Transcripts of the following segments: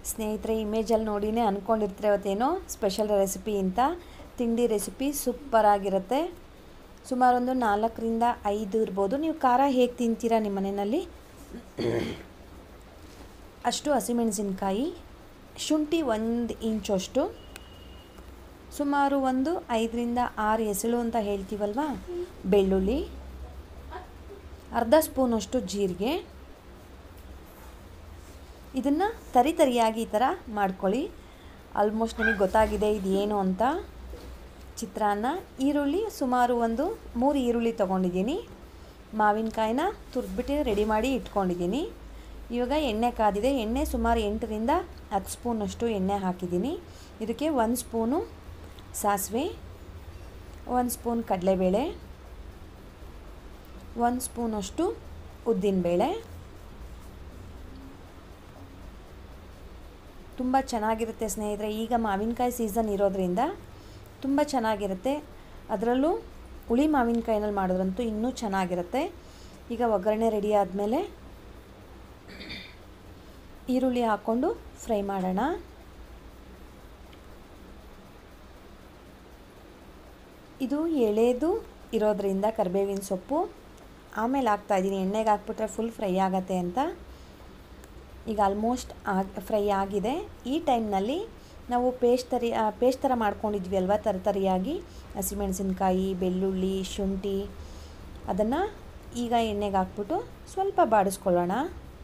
ಸ್ನೇಹಿತರೆ ಇಮೇಜಲ್ಲಿ ನೋಡಿನೇ ಅಂದ್ಕೊಂಡಿರ್ತೀರ ಇವತ್ತೇನೋ ಸ್ಪೆಷಲ್ ರೆಸಿಪಿ ಅಂತ ತಿಂಡಿ ರೆಸಿಪಿ ಸೂಪರಾಗಿರುತ್ತೆ ಸುಮಾರು ಒಂದು ನಾಲ್ಕರಿಂದ ಐದು ಇರ್ಬೋದು ನೀವು ಖಾರ ಹೇಗೆ ತಿಂತೀರಾ ನಿಮ್ಮ ಮನೆಯಲ್ಲಿ ಅಷ್ಟು ಹಸಿಮೆಣಸಿನ್ಕಾಯಿ ಶುಂಠಿ ಒಂದು ಇಂಚಷ್ಟು ಸುಮಾರು ಒಂದು ಐದರಿಂದ ಆರು ಎಸಳು ಅಂತ ಹೇಳ್ತೀವಲ್ವ ಬೆಳ್ಳುಳ್ಳಿ ಅರ್ಧ ಸ್ಪೂನಷ್ಟು ಜೀರಿಗೆ ಇದನ್ನು ತರಿ ತರಿಯಾಗಿ ಈ ಥರ ಮಾಡ್ಕೊಳ್ಳಿ ಆಲ್ಮೋಸ್ಟ್ ನಿಮಗೆ ಗೊತ್ತಾಗಿದೆ ಇದು ಏನು ಅಂತ ಚಿತ್ರಾನ್ನ ಈರುಳ್ಳಿ ಸುಮಾರು ಒಂದು ಮೂರು ಈರುಳ್ಳಿ ತೊಗೊಂಡಿದ್ದೀನಿ ಮಾವಿನಕಾಯಿನ ತುರ್ದ್ಬಿಟ್ಟು ರೆಡಿ ಮಾಡಿ ಇಟ್ಕೊಂಡಿದ್ದೀನಿ ಇವಾಗ ಎಣ್ಣೆ ಕಾದಿದೆ ಎಣ್ಣೆ ಸುಮಾರು ಎಂಟರಿಂದ ಹತ್ತು ಸ್ಪೂನಷ್ಟು ಎಣ್ಣೆ ಹಾಕಿದ್ದೀನಿ ಇದಕ್ಕೆ ಒಂದು ಸ್ಪೂನು ಸಾಸಿವೆ ಒಂದು ಸ್ಪೂನ್ ಕಡಲೆಬೇಳೆ ಒಂದು ಸ್ಪೂನಷ್ಟು ಉದ್ದಿನಬೇಳೆ ತುಂಬ ಚೆನ್ನಾಗಿರುತ್ತೆ ಸ್ನೇಹಿತರೆ ಈಗ ಮಾವಿನಕಾಯಿ ಸೀಸನ್ ಇರೋದ್ರಿಂದ ತುಂಬ ಚೆನ್ನಾಗಿರುತ್ತೆ ಅದರಲ್ಲೂ ಹುಳಿ ಮಾವಿನಕಾಯಿನಲ್ಲಿ ಮಾಡಿದ್ರಂತೂ ಇನ್ನೂ ಚೆನ್ನಾಗಿರುತ್ತೆ ಈಗ ಒಗ್ಗರಣೆ ರೆಡಿ ಆದಮೇಲೆ ಈರುಳ್ಳಿ ಹಾಕ್ಕೊಂಡು ಫ್ರೈ ಮಾಡೋಣ ಇದು ಎಳೆದು ಇರೋದ್ರಿಂದ ಕರಿಬೇವಿನ ಸೊಪ್ಪು ಆಮೇಲೆ ಹಾಕ್ತಾಯಿದ್ದೀನಿ ಎಣ್ಣೆಗೆ ಹಾಕ್ಬಿಟ್ರೆ ಫುಲ್ ಫ್ರೈ ಆಗತ್ತೆ ಅಂತ ಈಗ ಆಲ್ಮೋಸ್ಟ್ ಆಗಿ ಫ್ರೈ ಆಗಿದೆ ಈ ಟೈಮ್ನಲ್ಲಿ ನಾವು ಪೇಸ್ಟ್ ತರಿ ಪೇಸ್ಟ್ ಥರ ಮಾಡ್ಕೊಂಡಿದ್ವಿ ಅಲ್ವಾ ತರತರಿಯಾಗಿ ಹಸಿಮೆಣಸಿನ್ಕಾಯಿ ಬೆಳ್ಳುಳ್ಳಿ ಶುಂಠಿ ಅದನ್ನು ಈಗ ಎಣ್ಣೆಗೆ ಹಾಕ್ಬಿಟ್ಟು ಸ್ವಲ್ಪ ಬಾಡಿಸ್ಕೊಳ್ಳೋಣ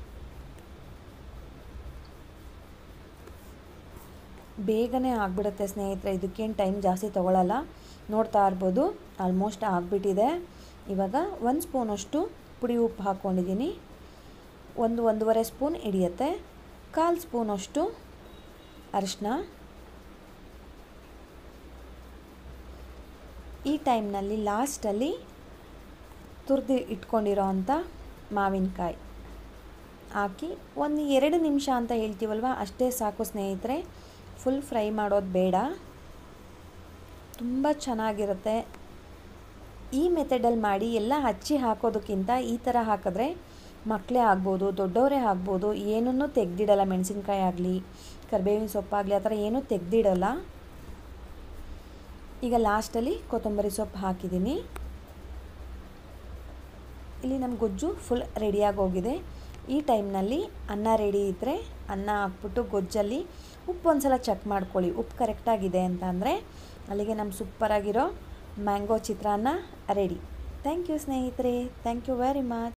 ಬೇಗನೆ ಆಗಿಬಿಡುತ್ತೆ ಸ್ನೇಹಿತರೆ ಇದಕ್ಕೇನು ಟೈಮ್ ಜಾಸ್ತಿ ತೊಗೊಳ್ಳಲ್ಲ ನೋಡ್ತಾ ಇರ್ಬೋದು ಆಲ್ಮೋಸ್ಟ್ ಆಗಿಬಿಟ್ಟಿದೆ ಇವಾಗ ಒಂದು ಸ್ಪೂನಷ್ಟು ಪುಡಿ ಉಪ್ಪು ಹಾಕ್ಕೊಂಡಿದ್ದೀನಿ ಒಂದು ಒಂದೂವರೆ ಸ್ಪೂನ್ ಹಿಡಿಯುತ್ತೆ ಕಾಲು ಸ್ಪೂನಷ್ಟು ಅರಿಶಿನ ಈ ಟೈಮ್ನಲ್ಲಿ ಲಾಸ್ಟಲ್ಲಿ ತುರಿದು ಇಟ್ಕೊಂಡಿರೋ ಅಂಥ ಮಾವಿನಕಾಯಿ ಹಾಕಿ ಒಂದು ಎರಡು ನಿಮಿಷ ಅಂತ ಹೇಳ್ತೀವಲ್ವ ಅಷ್ಟೇ ಸಾಕು ಸ್ನೇಹಿತರೆ ಫುಲ್ ಫ್ರೈ ಮಾಡೋದು ಬೇಡ ತುಂಬ ಚೆನ್ನಾಗಿರುತ್ತೆ ಈ ಮೆಥಡಲ್ಲಿ ಮಾಡಿ ಎಲ್ಲ ಹಚ್ಚಿ ಹಾಕೋದಕ್ಕಿಂತ ಈ ಥರ ಹಾಕಿದ್ರೆ ಮಕ್ಕಳೇ ಆಗ್ಬೋದು ದೊಡ್ಡವರೇ ಆಗ್ಬೋದು ಏನನ್ನೂ ತೆಗ್ದಿಡಲ್ಲ ಮೆಣಸಿನ್ಕಾಯಿ ಆಗಲಿ ಕರಿಬೇವಿನ ಸೊಪ್ಪಾಗಲಿ ಆ ಥರ ಏನೂ ತೆಗ್ದಿಡಲ್ಲ ಈಗ ಲಾಸ್ಟಲ್ಲಿ ಕೊತ್ತಂಬರಿ ಸೊಪ್ಪು ಹಾಕಿದ್ದೀನಿ ಇಲ್ಲಿ ನಮ್ಮ ಗೊಜ್ಜು ಫುಲ್ ರೆಡಿಯಾಗಿ ಹೋಗಿದೆ ಈ ಟೈಮ್ನಲ್ಲಿ ಅನ್ನ ರೆಡಿ ಇದ್ದರೆ ಅನ್ನ ಹಾಕ್ಬಿಟ್ಟು ಗೊಜ್ಜಲ್ಲಿ ಉಪ್ಪು ಒಂದು ಸಲ ಚೆಕ್ ಮಾಡ್ಕೊಳ್ಳಿ ಉಪ್ಪು ಕರೆಕ್ಟಾಗಿದೆ ಅಂತ ಅಂದರೆ ಅಲ್ಲಿಗೆ ನಮ್ಮ ಸೂಪರಾಗಿರೋ ಮ್ಯಾಂಗೋ ಚಿತ್ರಾನ್ನ ರೆಡಿ ಥ್ಯಾಂಕ್ ಯು ಸ್ನೇಹಿತರೆ ಥ್ಯಾಂಕ್ ಯು ವೆರಿ ಮಚ್